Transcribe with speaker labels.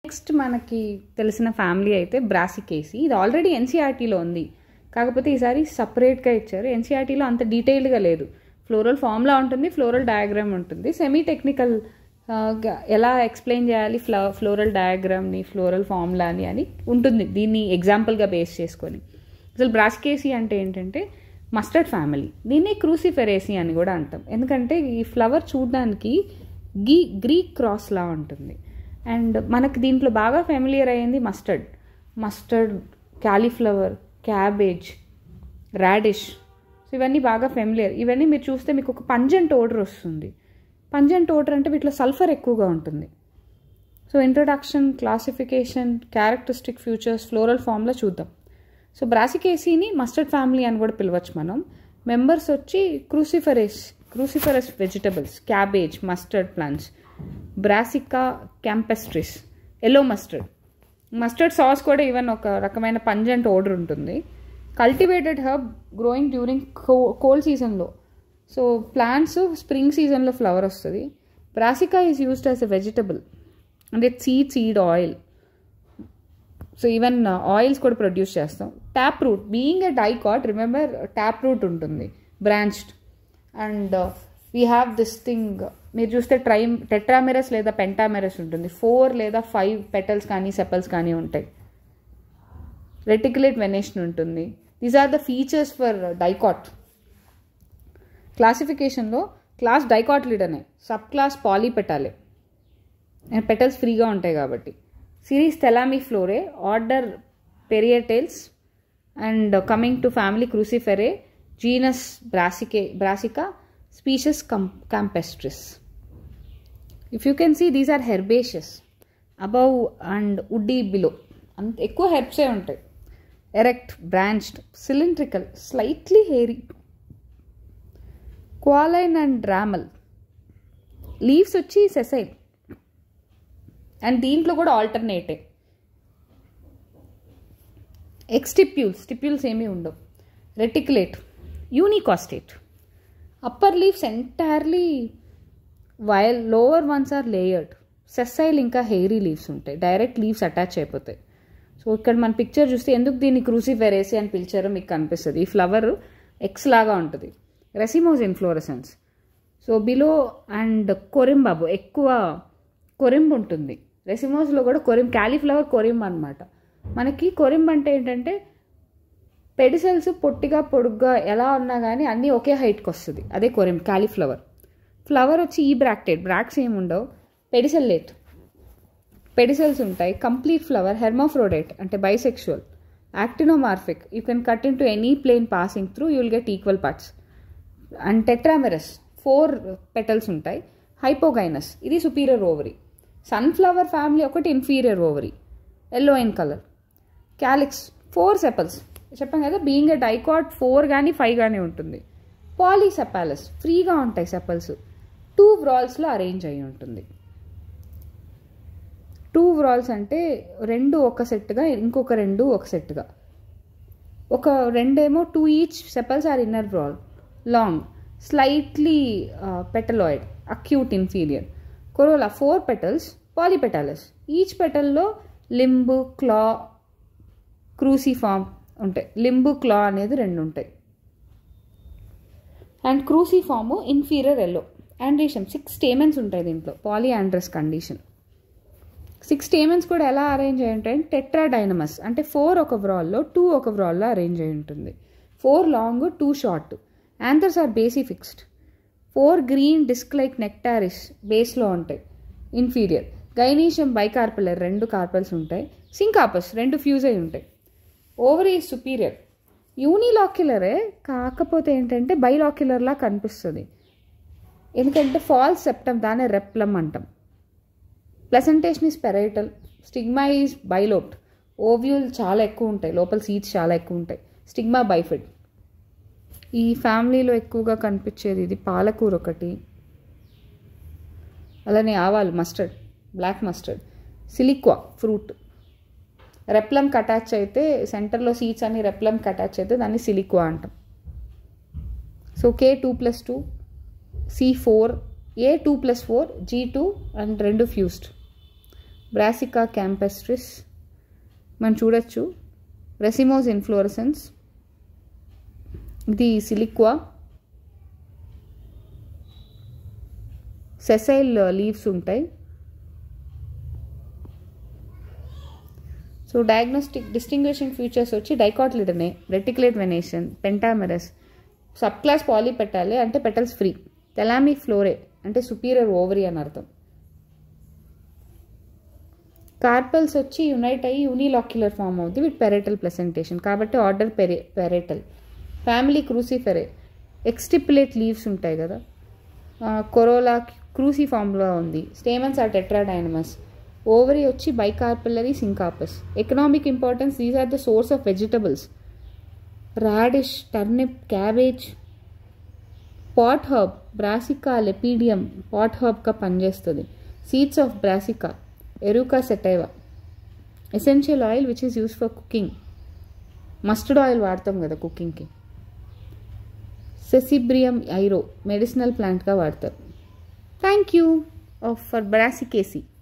Speaker 1: next మనకి తెలిసిన family అయితే బ్రాసికేసి ఇది ఆల్రెడీ ఎన్సీఆర్టీలో ఉంది కాకపోతే ఈసారి సపరేట్గా ఇచ్చారు ఎన్సీఆర్టీలో అంత డీటెయిల్డ్గా లేదు ఫ్లోరల్ ఫార్ములా ఉంటుంది ఫ్లోరల్ డయాగ్రామ్ ఉంటుంది సెమీ టెక్నికల్ ఎలా ఎక్స్ప్లెయిన్ చేయాలి ఫ్ల ఫ్లోరల్ డయాగ్రామ్ని ఫ్లోరల్ ఫార్ములాని అని ఉంటుంది దీన్ని ఎగ్జాంపుల్గా బేస్ చేసుకొని అసలు బ్రాసికేసి అంటే ఏంటంటే మస్టర్డ్ ఫ్యామిలీ దీన్ని క్రూసిఫెరేసి అని కూడా అంటాం ఎందుకంటే ఈ ఫ్లవర్ చూడడానికి గీ గ్రీక్ క్రాస్లా ఉంటుంది అండ్ మనకి దీంట్లో బాగా ఫెమిలియర్ అయ్యింది mustard mustard cauliflower cabbage radish so ఇవన్నీ బాగా ఫెమిలియర్ ఇవన్నీ మీరు చూస్తే మీకు ఒక పంజెంట్ ఓడర్ వస్తుంది పంజెంట్ ఓడర్ అంటే వీటిలో సల్ఫర్ ఎక్కువగా ఉంటుంది so introduction classification characteristic features floral ఫామ్లో చూద్దాం సో బ్రాసికేసీని మస్టర్డ్ ఫ్యామిలీ అని కూడా పిలవచ్చు మనం మెంబర్స్ వచ్చి cruciferous cruciferous vegetables cabbage mustard plants Brassica campestris yellow mustard mustard sauce కూడా ఈవెన్ ఒక రకమైన పంజెంట్ ఓడర్ ఉంటుంది cultivated herb growing during cold సీజన్లో సో ప్లాంట్స్ స్ప్రింగ్ సీజన్లో ఫ్లవర్ వస్తుంది Brassica is used as a vegetable అంటే seed seed oil so even oils కూడా produce చేస్తాం tap root being a dicot remember tap root ఉంటుంది branched and we have this thing మీరు చూస్తే try టెట్రామెరస్ లేదా పెంటామెరస్ ఉంటుంది ఫోర్ లేదా ఫైవ్ పెటల్స్ కానీ సెపల్స్ కానీ ఉంటాయి రెటికులేట్ వెనేషన్ ఉంటుంది these are the features for dicot క్లాసిఫికేషన్లో క్లాస్ డైకాట్ అనే sub class Polypetalae petals ఫ్రీగా ఉంటాయి కాబట్టి series Thalamiflorae order Parietales and coming to family Cruciferae genus బ్రాసికే Brassica species cam campestris if you can see these are herbaceous above and woody below అంత ఎక్కువ హెర్బ్సే ఉంటాయి erect branched cylindrical slightly hairy cauline and ramal leaves వచ్చి sessile and దీంట్లో కూడా ఆల్టర్నేటే ex stipules stipules ఏమీ ఉండవు reticulate unicostate upper leaves entirely while lower ones are layered sessile ఇంకా హెయిరీ లీవ్స్ ఉంటాయి డైరెక్ట్ లీవ్స్ అటాచ్ అయిపోతాయి సో ఇక్కడ మన పిక్చర్ చూస్తే ఎందుకు దీన్ని క్రూసిఫెరేసి అని పిలిచారో మీకు కనిపిస్తుంది ఈ ఫ్లవర్ ఎక్స్ లాగా ఉంటుంది racemose inflorescence so below and కొరింబాబు ఎక్కువ కొరింబ్ ఉంటుంది రెసిమోస్లో కూడా కొరిం క్యాలీఫ్లవర్ కొరింబ్ అనమాట మనకి కొరింబ్ అంటే ఏంటంటే పెడిసెల్స్ పొట్టిగా పొడుగ్గా ఎలా ఉన్నా కానీ అన్నీ ఒకే హైట్కి వస్తుంది అదే కొరిం క్యాలీఫ్లవర్ ఫ్లవర్ వచ్చి ఈ బ్రాక్టెడ్ బ్రాక్స్ ఏమి ఉండవు పెడిసెల్లేట్ పెడిసెల్స్ ఉంటాయి కంప్లీట్ ఫ్లవర్ హెర్మోఫ్రోడేట్ అంటే bisexual actinomorphic you can cut into any plane passing through you will get equal parts and tetramerous four petals ఉంటాయి హైపోగైనస్ ఇది సుపీరియర్ ఓవరీ సన్ఫ్లవర్ ఫ్యామిలీ ఒకటి inferior ovary yellow in colour calyx four sepals చెప్పాం కదా being a dicot four కానీ five కానీ ఉంటుంది పాలీసెపాలస్ ఫ్రీగా ఉంటాయి సెపల్స్ టూ వ్రాల్స్లో అరేంజ్ అయి ఉంటుంది టూ వ్రాల్స్ అంటే రెండు ఒక సెట్గా ఇంకొక రెండు ఒక సెట్గా ఒక రెండేమో two each sepals are inner whorl long slightly petaloid acute inferior corolla four petals polypetalous each పెటల్లో లింబు క్లా క్రూసిఫామ్ ఉంటాయి లింబు క్లా అనేది రెండు ఉంటాయి and cruciform inferior yellow androecium six stamens ఉంటాయి దీంట్లో polyandrous condition six stamens కూడా ఎలా arrange అయి ఉంటాయి టెట్రా డైనమస్ అంటే ఫోర్ ఒక వ్రాల్లో టూ ఒక వ్రాల్లో అరేంజ్ అయి ఉంటుంది four long two short anthers are basifixed four green disc like nectaries బేస్లో ఉంటాయి ఇన్ఫీరియర్ గైనీషియం బైకార్పలర్ రెండు కార్పల్స్ ఉంటాయి సింకాపస్ రెండు ఫ్యూజ్ అయి ఉంటాయి ఓవర్ ఈ సుపీరియర్ యూనిలాక్యులరే కాకపోతే ఏంటంటే బైలాక్యులర్లా కనిపిస్తుంది ఎందుకంటే ఫాల్స్ సెప్టమ్ దానే రెప్లమ్ అంటాం placentation is parietal stigma is bilobed ovule చాలా ఎక్కువ ఉంటాయి లోపల సీడ్స్ చాలా ఎక్కువ ఉంటాయి స్టిగ్మా బైఫిడ్ ఈ ఫ్యామిలీలో ఎక్కువగా కనిపించేది ఇది పాలకూర ఒకటి అలానే ఆవాలు mustard black mustard siliqua fruit రెప్లంకి అటాచ్ అయితే సెంటర్లో సీడ్స్ అన్ని రెప్లంకి అటాచ్ అయితే దాన్ని సిలిక్వా అంటాం so K two plus two C four A two plus four G two and రెండు ఫ్యూస్డ్ బ్రాసికా క్యాంపెస్ట్రిస్ మనం చూడొచ్చు రెసిమోస్ ఇన్ఫ్లోరసెన్స్ ఇది సిలిక్వా సెసైల్ లీవ్స్ ఉంటాయి సో డయాగ్నోస్టిక్ డిస్టింగ్విషింగ్ ఫీచర్స్ వచ్చి డైకాట్లిడనే reticulate venation pentamerous sub class polypetalae అంటే petals free తెలామిక్ ఫ్లోరే అంటే superior ovary అని అర్థం కార్పల్స్ వచ్చి యునైట్ అయ్యి యూనిలాక్యులర్ ఫామ్ అవుతుంది విత్ పెరేటల్ ప్రెసెంటేషన్ కాబట్టి ఆర్డర్ పెరే parietal family Cruciferae exstipulate leaves ఉంటాయి కదా కొరోలా క్రూసి ఫామ్లో ఉంది స్టేమన్స్ ఆర్ టెట్రాడైనమస్ ఓవరీ వచ్చి bicarpellary syncarpous economic importance these are the source of vegetables radish turnip cabbage pot herb Brassica Lepidium pot హర్బ్గా పనిచేస్తుంది seeds of Brassica Eruca sativa essential oil which is use for cooking mustard oil వాడతాం కదా కుకింగ్కి సెసిబ్రియం ఐరో medicinal ప్లాంట్గా వాడతారు thank you for బ్రాసికేసీ